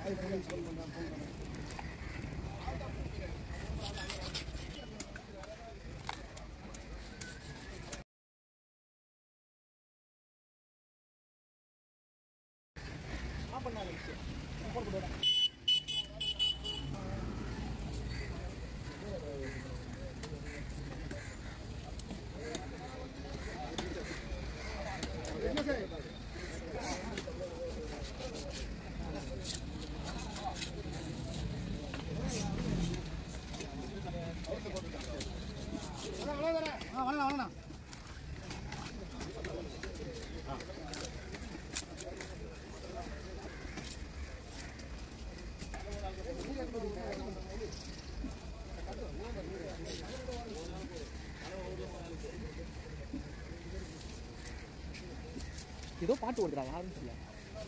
ஆ வரலாம் வரலாம் ஏதோ பாட்டு ஓடுறா யாரும் சொல்ல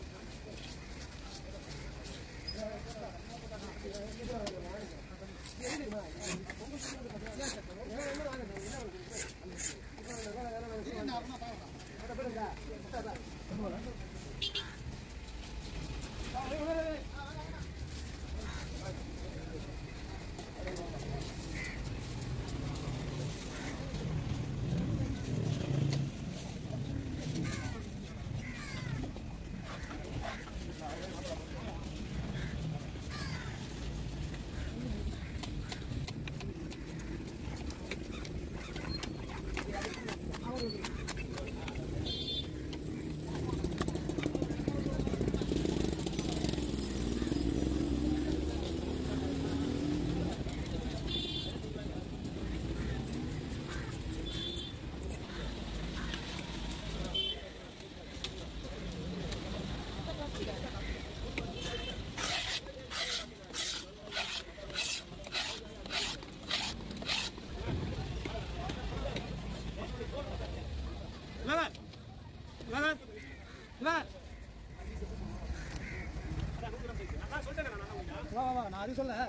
வா வா வா நான் அது சொல்ல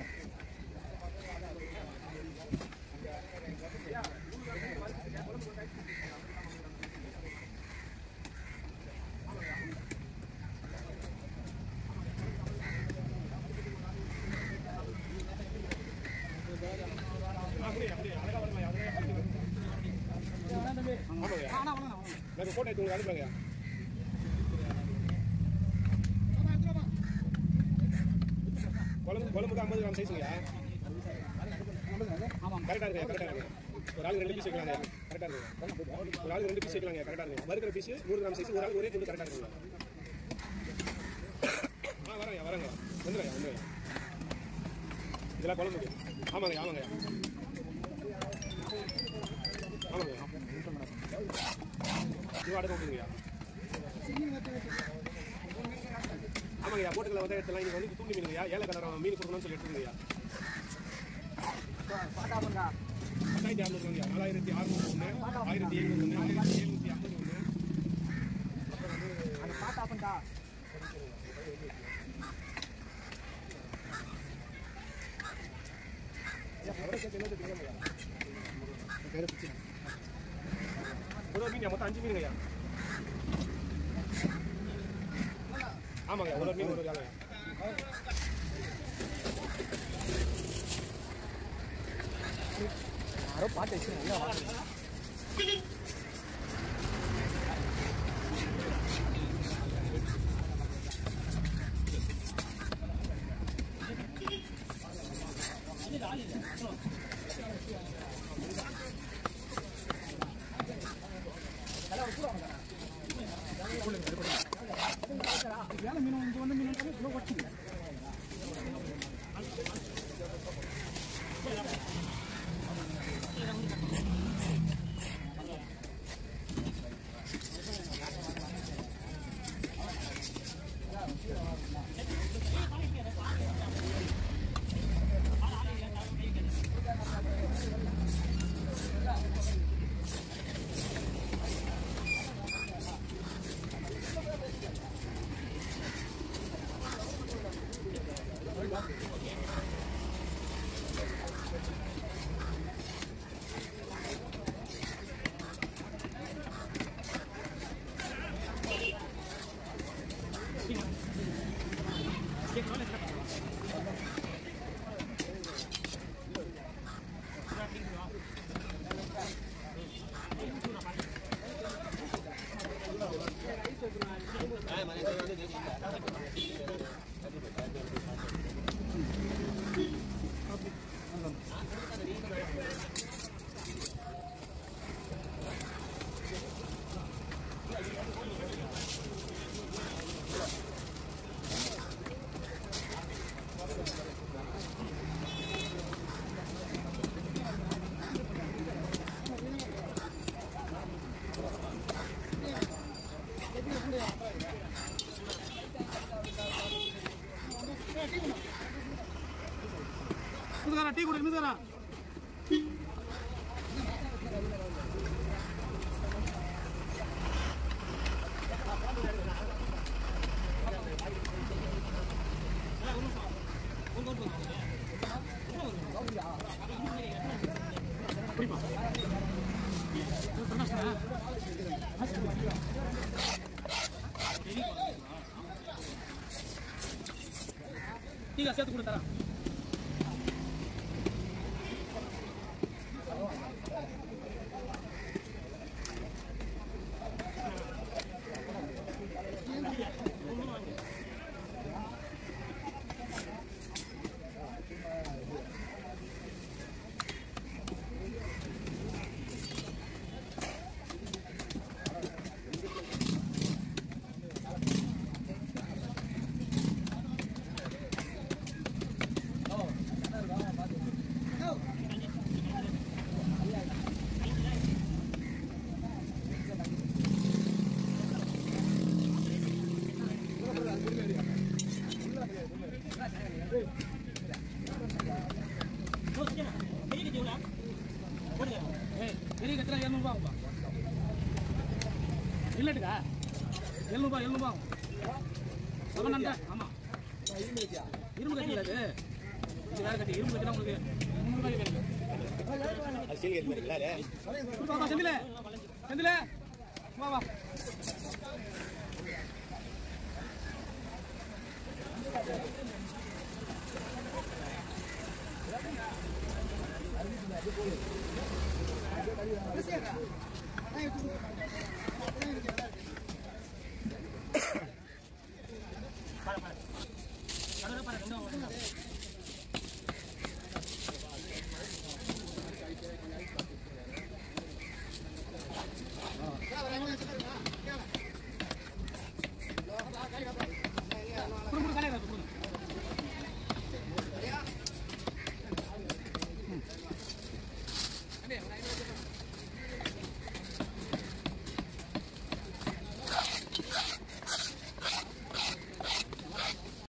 ஆனா வரலாம் நாங்கள் ஃபோட்டோ எடுத்து உங்களுக்கு அனுப்புறேங்க குழம்பு குழம்புக்கு ஐம்பது கிராம் சைஸுங்கய்யா கரெக்டாக இருக்கு கரெக்டாக இருக்கு ஒரு ஆளுக்கு ரெண்டு பீஸ் வைக்கலாங்க கரெக்டாக இருக்கு ஒரு ஆளுக்கு ரெண்டு பீஸ் வைக்கலாங்க கரெக்டாக இருக்கு வறுக்கிற பீஸ் நூறு கிராம் சைஸ் ஒரு ஆளுக்கு ஒரே துண்டு கரெக்டாக இருக்குங்க ஆ வரேங்க வரேங்க வந்துடுங்க வந்துடுங்க இதெல்லாம் குழம்புக்கு ஆமாங்க ஆமாங்க ஆமாங்க இது அடுத்த ஓகேங்கய்யா ஆமாங்கய்யா போட்டுக்கல வந்து எடுத்துலாம் இது வந்து தூண்டி மீனுங்கய்யா ஏழை கலர் மீன் கொடுக்கணும்னு சொல்லி எடுத்துருங்கய்யா பத்தாயிரத்தி அறுநூறுங்கய்யா நாலாயிரத்தி அறுநூறு ஒன்று ஆயிரத்தி எழுநூறு ஒன்று ஆயிரத்தி எழுநூற்றி ஐம்பது ஒன்று பாட்டா பண்ணா ஒரு மீன் மொத்தம் அஞ்சு மீனுங்கய்யா ஆமாங்க ஒரு மீன் ஒரு வேலையா யாரோ பாட்டு வச்சு நல்லா வாங்க வேலை மீன் இங்கே வந்து மீன் இவ்வளோ வச்சுக்கல மிதுகாரா டீ குடி மிதுகாரா டீக்கா சேர்த்து கொடு தரேன் ஏய், பெரிய கத்திரா எழுநூறுபா ஆகும்பா இல்லட்டுக்கா எழுநூறுபா எழுநூறுபா ஆகும் செவன் ஹண்ட்ரட் ஆமாம் இரும்பு கட்டி அது இது வேற கட்டி இரும்பு கட்டினா உங்களுக்கு முந்நூறுபாய்க்கு கிடைக்கும் அது சீல் கேட்டு போறீங்களா வா வா செந்தில செந்தில வா வா பாரு பாரு ரெண்டும்